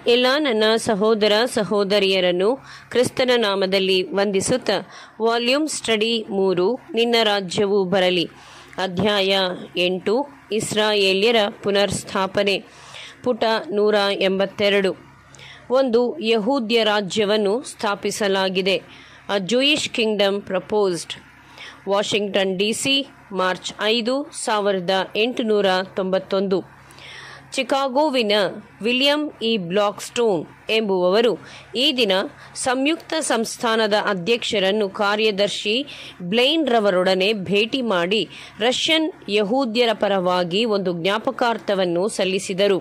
ಎಲ್ಲ ನನ್ನ ಸಹೋದರ ಸಹೋದರಿಯರನ್ನು ಕ್ರಿಸ್ತನ ನಾಮದಲ್ಲಿ ವಂದಿಸುತ್ತಾ ವಾಲ್ಯೂಮ್ ಸ್ಟಡಿ ಮೂರು ನಿನ್ನ ರಾಜ್ಯವು ಬರಲಿ ಅಧ್ಯಾಯ ಎಂಟು ಇಸ್ರಾಯೇಲ್ಯರ ಪುನರ್ಸ್ಥಾಪನೆ ಪುಟ ನೂರ ಎಂಬತ್ತೆರಡು ಒಂದು ಯಹೂದ್ಯ ರಾಜ್ಯವನ್ನು ಸ್ಥಾಪಿಸಲಾಗಿದೆ a Jewish kingdom proposed Washington D C March ಐದು ಸಾವಿರದ ಎಂಟುನೂರ ತೊಂಬತ್ತೊಂದು ಚಿಕಾಗೋವಿನ ವಿಲಿಯಂ ಇ ಬ್ಲಾಕ್ಸ್ಟೋನ್ ಎಂಬುವವರು ಈ ದಿನ ಸಂಯುಕ್ತ ಸಂಸ್ಥಾನದ ಅಧ್ಯಕ್ಷರನ್ನು ಕಾರ್ಯದರ್ಶಿ ಬ್ಲೈನ್ ರವರೊಡನೆ ಭೇಟಿ ಮಾಡಿ ರಷ್ಯನ್ ಯಹೂದ್ಯರ ಪರವಾಗಿ ಒಂದು ಜ್ಞಾಪಕಾರ್ಥವನ್ನು ಸಲ್ಲಿಸಿದರು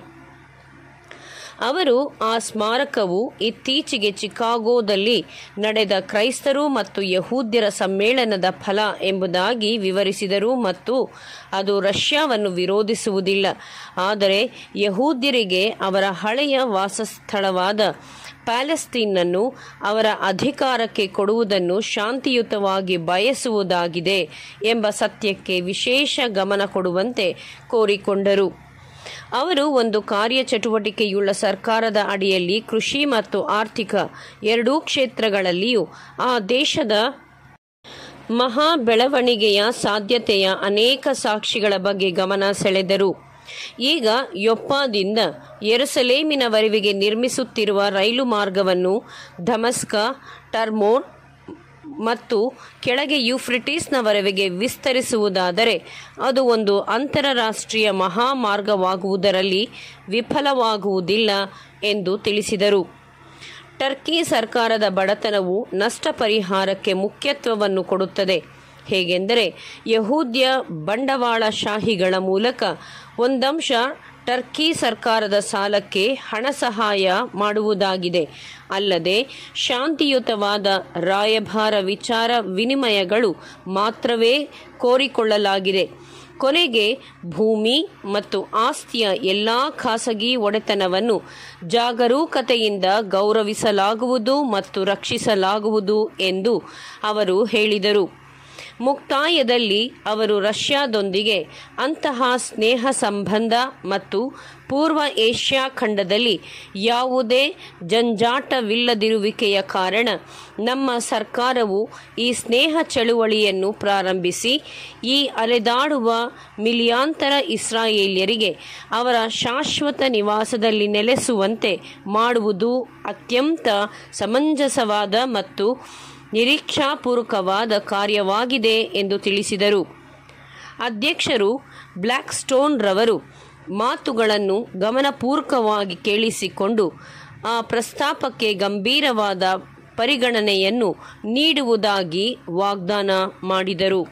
ಅವರು ಆ ಸ್ಮಾರಕವು ಇತ್ತೀಚೆಗೆ ಚಿಕಾಗೋದಲ್ಲಿ ನಡೆದ ಕ್ರೈಸ್ತರು ಮತ್ತು ಯಹೂದ್ಯರ ಸಮ್ಮೇಳನದ ಫಲ ಎಂಬುದಾಗಿ ವಿವರಿಸಿದರು ಮತ್ತು ಅದು ರಷ್ಯಾವನ್ನು ವಿರೋಧಿಸುವುದಿಲ್ಲ ಆದರೆ ಯಹೂದ್ಯರಿಗೆ ಅವರ ಹಳೆಯ ವಾಸಸ್ಥಳವಾದ ಪ್ಯಾಲೆಸ್ತೀನನ್ನು ಅವರ ಅಧಿಕಾರಕ್ಕೆ ಕೊಡುವುದನ್ನು ಶಾಂತಿಯುತವಾಗಿ ಬಯಸುವುದಾಗಿದೆ ಎಂಬ ಸತ್ಯಕ್ಕೆ ವಿಶೇಷ ಗಮನ ಕೊಡುವಂತೆ ಕೋರಿಕೊಂಡರು ಅವರು ಒಂದು ಕಾರ್ಯಚಟುವಟಿಕೆಯುಳ್ಳ ಸರ್ಕಾರದ ಅಡಿಯಲ್ಲಿ ಕೃಷಿ ಮತ್ತು ಆರ್ಥಿಕ ಎರಡೂ ಕ್ಷೇತ್ರಗಳಲ್ಲಿಯೂ ಆ ದೇಶದ ಮಹಾ ಬೆಳವಣಿಗೆಯ ಸಾಧ್ಯತೆಯ ಅನೇಕ ಸಾಕ್ಷಿಗಳ ಬಗ್ಗೆ ಗಮನ ಸೆಳೆದರು ಈಗ ಯೊಪ್ಪಾದಿಂದ ಯೆರೂಸಲೇಮಿನವರೆಗೆ ನಿರ್ಮಿಸುತ್ತಿರುವ ರೈಲು ಮಾರ್ಗವನ್ನು ಧಮಸ್ಕ ಟರ್ಮೋರ್ ಮತ್ತು ಕೆಳಗೆ ಯುಫ್ರಿಟೀಸ್ನವರೆಗೆ ವಿಸ್ತರಿಸುವುದಾದರೆ ಅದು ಒಂದು ಅಂತಾರಾಷ್ಟ್ರೀಯ ಮಹಾಮಾರ್ಗವಾಗುವುದರಲ್ಲಿ ವಿಫಲವಾಗುವುದಿಲ್ಲ ಎಂದು ತಿಳಿಸಿದರು ಟರ್ಕಿ ಸರ್ಕಾರದ ಬಡತನವು ನಷ್ಟ ಪರಿಹಾರಕ್ಕೆ ಮುಖ್ಯತ್ವವನ್ನು ಕೊಡುತ್ತದೆ ಹೇಗೆಂದರೆ ಯಹೂದ್ಯ ಬಂಡವಾಳಶಾಹಿಗಳ ಮೂಲಕ ಒಂದಂಶ ಟರ್ಕಿ ಸರ್ಕಾರದ ಸಾಲಕ್ಕೆ ಹಣ ಸಹಾಯ ಮಾಡುವುದಾಗಿದೆ ಅಲ್ಲದೆ ಶಾಂತಿಯುತವಾದ ರಾಯಭಾರ ವಿಚಾರ ವಿನಿಮಯಗಳು ಮಾತ್ರವೇ ಕೋರಿಕೊಳ್ಳಲಾಗಿದೆ ಕೊನೆಗೆ ಭೂಮಿ ಮತ್ತು ಆಸ್ತಿಯ ಎಲ್ಲ ಖಾಸಗಿ ಒಡೆತನವನ್ನು ಜಾಗರೂಕತೆಯಿಂದ ಗೌರವಿಸಲಾಗುವುದು ಮತ್ತು ರಕ್ಷಿಸಲಾಗುವುದು ಎಂದು ಅವರು ಹೇಳಿದರು ಮುಕ್ತಾಯದಲ್ಲಿ ಅವರು ರಷ್ಯಾದೊಂದಿಗೆ ಅಂತಹ ಸ್ನೇಹ ಸಂಬಂಧ ಮತ್ತು ಪೂರ್ವ ಏಷ್ಯಾ ಖಂಡದಲ್ಲಿ ಯಾವುದೇ ಜಂಜಾಟವಿಲ್ಲದಿರುವಿಕೆಯ ಕಾರಣ ನಮ್ಮ ಸರ್ಕಾರವು ಈ ಸ್ನೇಹ ಚಳುವಳಿಯನ್ನು ಪ್ರಾರಂಭಿಸಿ ಈ ಅಲೆದಾಡುವ ಮಿಲಿಯಾಂತರ ಇಸ್ರಾಯೇಲ್ಯರಿಗೆ ಅವರ ಶಾಶ್ವತ ನಿವಾಸದಲ್ಲಿ ನೆಲೆಸುವಂತೆ ಮಾಡುವುದು ಅತ್ಯಂತ ಸಮಂಜಸವಾದ ಮತ್ತು ನಿರೀಕ್ಷಾಪೂರ್ವಕವಾದ ಕಾರ್ಯವಾಗಿದೆ ಎಂದು ತಿಳಿಸಿದರು ಅಧ್ಯಕ್ಷರು ಬ್ಲ್ಯಾಕ್ ಸ್ಟೋನ್ ರವರು ಮಾತುಗಳನ್ನು ಗಮನಪೂರ್ವಕವಾಗಿ ಕೇಳಿಸಿಕೊಂಡು ಆ ಪ್ರಸ್ತಾಪಕ್ಕೆ ಗಂಭೀರವಾದ ಪರಿಗಣನೆಯನ್ನು ನೀಡುವುದಾಗಿ ವಾಗ್ದಾನ ಮಾಡಿದರು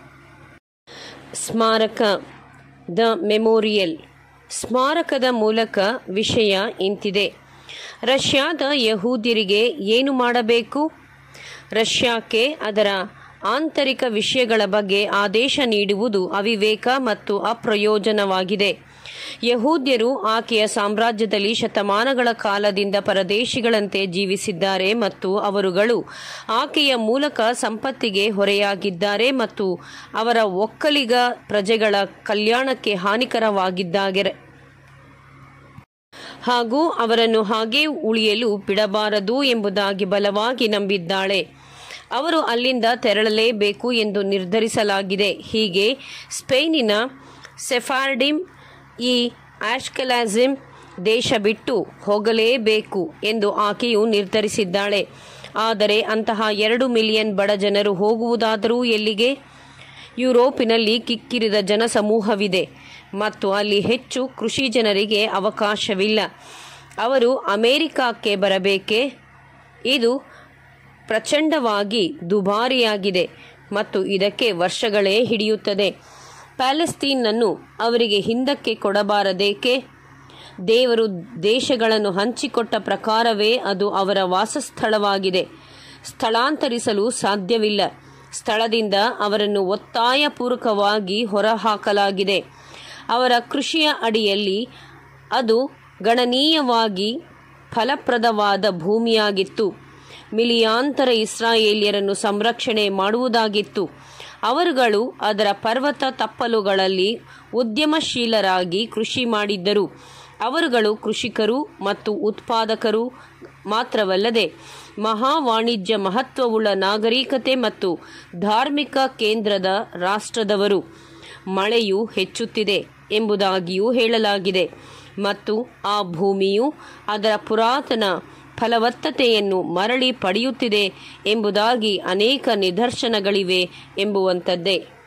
ಸ್ಮಾರಕ ದ ಮೆಮೋರಿಯಲ್ ಸ್ಮಾರಕದ ಮೂಲಕ ವಿಷಯ ಇಂತಿದೆ ರಷ್ಯಾದ ಯಹೂದ್ಯರಿಗೆ ಏನು ಮಾಡಬೇಕು ರಷ್ಯಾಕ್ಕೆ ಅದರ ಆಂತರಿಕ ವಿಷಯಗಳ ಬಗ್ಗೆ ಆದೇಶ ನೀಡುವುದು ಅವಿವೇಕ ಮತ್ತು ಅಪ್ರಯೋಜನವಾಗಿದೆ ಯಹೂದ್ಯರು ಆಕೆಯ ಸಾಮ್ರಾಜ್ಯದಲ್ಲಿ ಶತಮಾನಗಳ ಕಾಲದಿಂದ ಪರದೇಶಿಗಳಂತೆ ಜೀವಿಸಿದ್ದಾರೆ ಮತ್ತು ಅವರುಗಳು ಆಕೆಯ ಮೂಲಕ ಸಂಪತ್ತಿಗೆ ಹೊರೆಯಾಗಿದ್ದಾರೆ ಮತ್ತು ಅವರ ಒಕ್ಕಲಿಗ ಪ್ರಜೆಗಳ ಕಲ್ಯಾಣಕ್ಕೆ ಹಾನಿಕರವಾಗಿದ್ದಾರೆ ಹಾಗೂ ಅವರನ್ನು ಹಾಗೇ ಉಳಿಯಲು ಬಿಡಬಾರದು ಎಂಬುದಾಗಿ ಬಲವಾಗಿ ನಂಬಿದ್ದಾಳೆ ಅವರು ಅಲ್ಲಿಂದ ತೆರಳಲೇಬೇಕು ಎಂದು ನಿರ್ಧರಿಸಲಾಗಿದೆ ಹೀಗೆ ಸ್ಪೇನಿನ ಸೆಫಾರ್ಡಿಮ್ ಈ ಆಶ್ಕಲಾಜಿಮ್ ದೇಶ ಬಿಟ್ಟು ಹೋಗಲೇಬೇಕು ಎಂದು ಆಕೆಯು ನಿರ್ಧರಿಸಿದ್ದಾಳೆ ಆದರೆ ಅಂತಹ ಎರಡು ಮಿಲಿಯನ್ ಬಡ ಜನರು ಹೋಗುವುದಾದರೂ ಎಲ್ಲಿಗೆ ಯುರೋಪಿನಲ್ಲಿ ಕಿಕ್ಕಿರಿದ ಜನಸಮೂಹವಿದೆ ಮತ್ತು ಅಲ್ಲಿ ಹೆಚ್ಚು ಕೃಷಿ ಜನರಿಗೆ ಅವಕಾಶವಿಲ್ಲ ಅವರು ಅಮೇರಿಕಕ್ಕೆ ಬರಬೇಕೇ ಇದು ಪ್ರಚಂಡವಾಗಿ ದುಬಾರಿಯಾಗಿದೆ ಮತ್ತು ಇದಕ್ಕೆ ವರ್ಷಗಳೇ ಹಿಡಿಯುತ್ತದೆ ಪ್ಯಾಲೆಸ್ತೀನನ್ನು ಅವರಿಗೆ ಹಿಂದಕ್ಕೆ ಕೊಡಬಾರದೇಕೆ ದೇವರು ದೇಶಗಳನ್ನು ಹಂಚಿಕೊಟ್ಟ ಪ್ರಕಾರವೇ ಅದು ಅವರ ವಾಸಸ್ಥಳವಾಗಿದೆ ಸ್ಥಳಾಂತರಿಸಲು ಸಾಧ್ಯವಿಲ್ಲ ಸ್ಥಳದಿಂದ ಅವರನ್ನು ಒತ್ತಾಯಪೂರ್ವಕವಾಗಿ ಹೊರಹಾಕಲಾಗಿದೆ ಅವರ ಕೃಷಿಯ ಅಡಿಯಲ್ಲಿ ಅದು ಗಣನೀಯವಾಗಿ ಫಲಪ್ರದವಾದ ಭೂಮಿಯಾಗಿತ್ತು ಮಿಲಿಯಾಂತರ ಇಸ್ರಾಯೇಲ್ಯರನ್ನು ಸಂರಕ್ಷಣೆ ಮಾಡುವುದಾಗಿತ್ತು ಅವರುಗಳು ಅದರ ಪರ್ವತ ತಪ್ಪಲುಗಳಲ್ಲಿ ಉದ್ಯಮಶೀಲರಾಗಿ ಕೃಷಿ ಮಾಡಿದ್ದರು ಅವರುಗಳು ಕೃಷಿಕರು ಮತ್ತು ಉತ್ಪಾದಕರು ಮಾತ್ರವಲ್ಲದೆ ಮಹಾ ವಾಣಿಜ್ಯ ಮಹತ್ವವುಳ್ಳ ನಾಗರಿಕತೆ ಮತ್ತು ಧಾರ್ಮಿಕ ಕೇಂದ್ರದ ರಾಷ್ಟ್ರದವರು ಮಳೆಯು ಹೆಚ್ಚುತ್ತಿದೆ ಎಂಬುದಾಗಿಯೂ ಹೇಳಲಾಗಿದೆ ಮತ್ತು ಆ ಭೂಮಿಯು ಅದರ ಪುರಾತನ ಫಲವತ್ತತೆಯನ್ನು ಮರಳಿ ಪಡೆಯುತ್ತಿದೆ ಎಂಬುದಾಗಿ ಅನೇಕ ನಿದರ್ಶನಗಳಿವೆ ಎಂಬುವಂಥದ್ದೇ